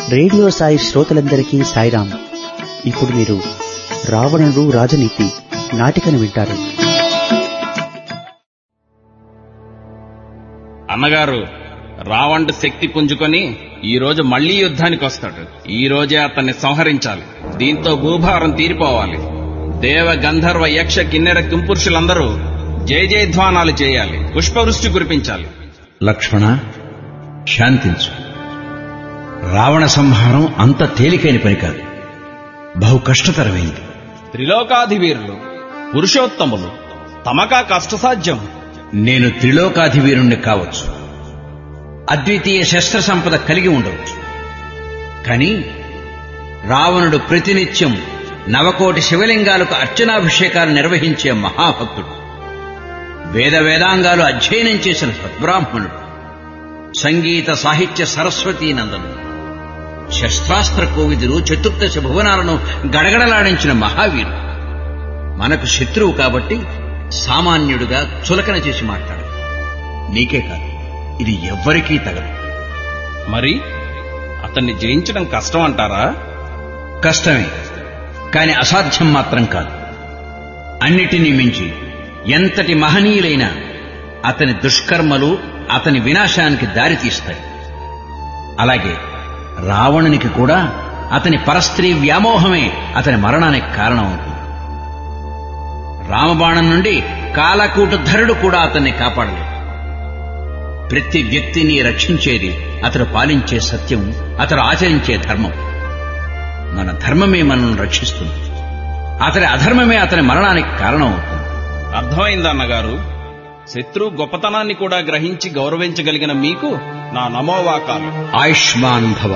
radio Sai శ్రోతలందరికీ సాయిరాం ఇప్పుడు మీరు రావణుడు రాజనీతి నాటికను వింటారు అన్నగారు రావణుడు శక్తి పుంజుకొని ఈ రోజు మళ్లీ యుద్ధానికి వస్తాడు ఈ రోజే అతన్ని సంహరించాలి దీంతో భూభారం తీరిపోవాలి దేవ గంధర్వ యక్ష కిన్నెర కింపురుషులందరూ జయ జయధ్వానాలు చేయాలి పుష్పవృష్టి కురిపించాలి లక్ష్మణ శాంతించు రావణ సంహారం అంత తేలికైన పని కాదు బహు కష్టతరమైంది త్రిలోకాధివీరులు పురుషోత్తములు తమకా కష్టసాధ్యం నేను త్రిలోకాధివీరుణ్ణి కావచ్చు అద్వితీయ శస్త్ర సంపద కలిగి ఉండవచ్చు కానీ రావణుడు ప్రతినిత్యం నవకోటి శివలింగాలకు అర్చనాభిషేకాలు నిర్వహించే మహాభక్తుడు వేద వేదాంగాలు అధ్యయనం చేసిన సద్బ్రాహ్మణుడు సంగీత సాహిత్య సరస్వతీ నందనుడు శస్త్రాస్త్ర కోవిదులు చతుర్దశ భువనాలను గడగడలాడించిన మహావీరుడు మనకు శత్రువు కాబట్టి సామాన్యుడుగా చులకన చేసి మాట్లాడు నీకే కాదు ఇది ఎవ్వరికీ తగదు మరి అతన్ని జయించడం కష్టం అంటారా కష్టమే కాని అసాధ్యం మాత్రం కాదు అన్నిటినీ మించి ఎంతటి మహనీయులైన అతని దుష్కర్మలు అతని వినాశానికి దారితీస్తాయి అలాగే రావణునికి కూడా అతని పరస్త్రీ వ్యామోహమే అతని మరణానికి కారణమవుతుంది రామబాణం నుండి కాలకూటధరుడు కూడా అతన్ని కాపాడలేదు ప్రతి వ్యక్తిని రక్షించేది అతడు పాలించే సత్యం అతడు ఆచరించే ధర్మం మన ధర్మమే మనల్ని రక్షిస్తుంది అతని అధర్మమే అతని మరణానికి కారణమవుతుంది అర్థమైంది అన్నగారు శత్రు గొప్పతనాన్ని కూడా గ్రహించి గౌరవించగలిగిన మీకు నా నమోవాకాలు ఆయుష్మాన్ భవ